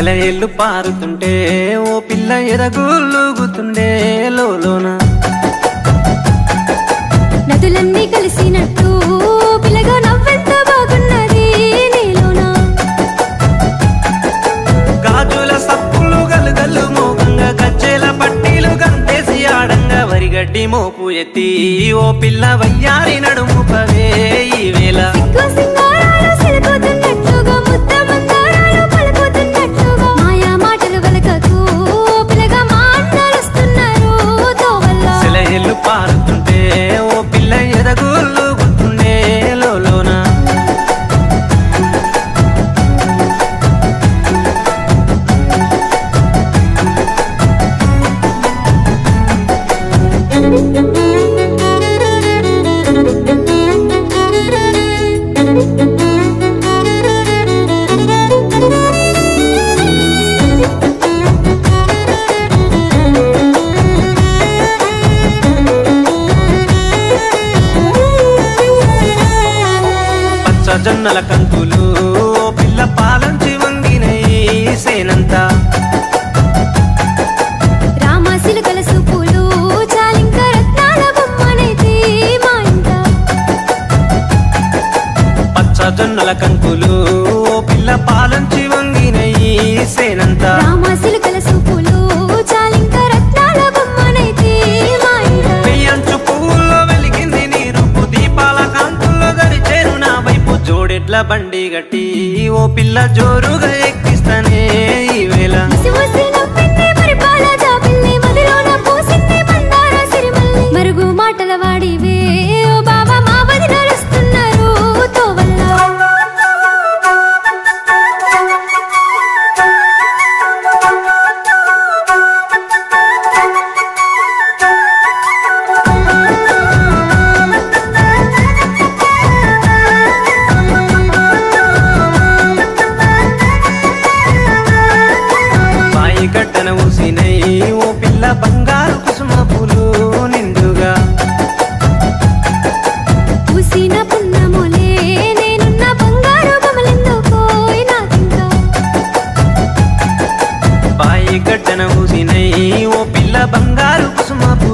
సెలయేళ్ళు పారుతుంటే ఓ పిల్ల ఎదగులుగుతుండే లోన నదులన్నీ కలిసినట్టు పిల్లగా నవ్వెంత బాగున్నది నీలోనా గాజుల సప్పులు గలుగల్లు మోగంగా గజ్జెల పట్టీలు గంతేసి ఆడంగా వరిగడ్డి మోపు ఎత్తి ఓ పిల్ల వయ్యారి నడుము పవే ఈ వేళ సిగ్గు సింగారాలు సిలుకుతున్నట్లుగా ముద్ద మందారాలు పలుకుతున్నట్లుగా మాయా మాటలు వలకకు పిల్లగా మా అన్నాలు వస్తున్నారు తోవల్ల సెలయేళ్ళు పారుతుంటే ఓ పిల్ల ఎదగులుగుతుండే లోన పచ్చ జొన్నల కంకులు ఓ పిల్ల పాలంచి వంగినయి సేనంతా రామ సిలుకల సూపులు చాలింక రత్నాల బొమ్మనైతే మా ఇంట పచ్చ జొన్నల కంకులు ఓ పిల్ల పాలంచి వంగినయి సేనంతా రామ సిలుకల సూపులు చాలింక రత్నాల బొమ్మనైతే మా ఇంట పెయ్యంచు పువ్వుల్లో వెలిగింది నీ రూపు దీపాల కాంతుల్లో దరిచేరు నా వైపు జోడెడ్ల బండి గట్టి ఓ పిల్ల జోరుగా ఎక్కిస్తానే ఈ వేళ ముసి ముసి నవ్వింది పరిపాల జాబిల్లి మదిలోన పూసింది మందార సిరిమల్లి మరుగు మాటల వాడివే ఓ బాబా మా వదిన నడుస్తున్నారు తోవల్ల బాయి గడ్డన ఊసినై ఓ పిల్ల బంగారు కుసుమ పూలు నిండుగా పూసిన పున్నములే నేనున్న బంగారు బొమ్మలెందుకోయ్ నాకింకా బాయి గడ్డన ఊసినై ఓ పిల్ల బంగారు కుసుమ పూలు